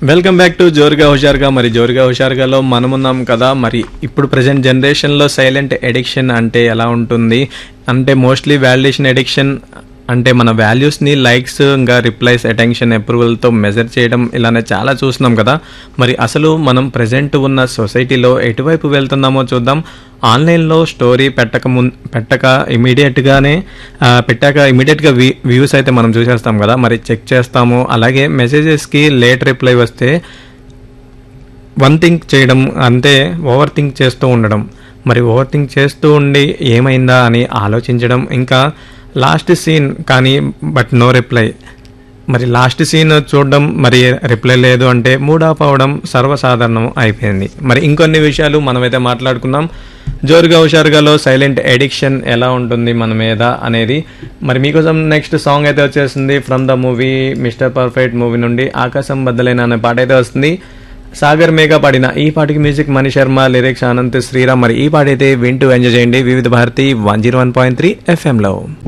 welcome back to జోరుగా హుషారుగా మరి జోరుగా హుషారుగాలో మనమున్నాం కదా మరి ఇప్పుడు ప్రజెంట్ జనరేషన్లో సైలెంట్ ఎడిక్షన్ అంటే ఎలా ఉంటుంది అంటే మోస్ట్లీ వాల్యుయేషన్ ఎడిక్షన్ అంటే మన వాల్యూస్ని లైక్స్ ఇంకా రిప్లైస్ అటెన్షన్ అప్రూవల్తో మెజర్ చేయడం ఇలానే చాలా చూస్తున్నాం కదా మరి అసలు మనం ప్రజెంట్ ఉన్న సొసైటీలో ఎటువైపు వెళ్తున్నామో చూద్దాం ఆన్లైన్లో స్టోరీ పెట్టక ముం పెట్టక ఇమీడియట్గానే పెట్టాక ఇమీడియట్గా వ్యూ వ్యూస్ అయితే మనం చూసేస్తాం కదా మరి చెక్ చేస్తాము అలాగే మెసేజెస్కి లేట్ రిప్లై వస్తే వన్ థింక్ చేయడం అంతే ఓవర్ థింక్ చేస్తూ ఉండడం మరి ఓవర్ థింక్ చేస్తూ ఉండి ఏమైందా అని ఆలోచించడం ఇంకా లాస్ట్ సీన్ కానీ బట్ నో రిప్లై మరి లాస్ట్ సీన్ చూడడం మరి రిప్లై లేదు అంటే మూడ్ ఆఫ్ అవడం సర్వసాధారణం అయిపోయింది మరి ఇంకొన్ని విషయాలు మనమైతే మాట్లాడుకున్నాం జోరుగా హుషారుగాలో సైలెంట్ ఎడిక్షన్ ఎలా ఉంటుంది మన మీద అనేది మరి మీకోసం నెక్స్ట్ సాంగ్ అయితే వచ్చేసింది from the movie Mister Perfect movie నుండి ఆకాశం బద్దలైన అనే పాట అయితే వస్తుంది సాగర్ మేఘా పాడిన ఈ పాటకి మ్యూజిక్ మణి శర్మ లిరిక్స్ అనంత్ శ్రీరామ్ మరి ఈ పాట అయితే వింటూ ఎంజాయ్ చేయండి Vividh Bharati one zero one point three ఎఫ్ఎంలో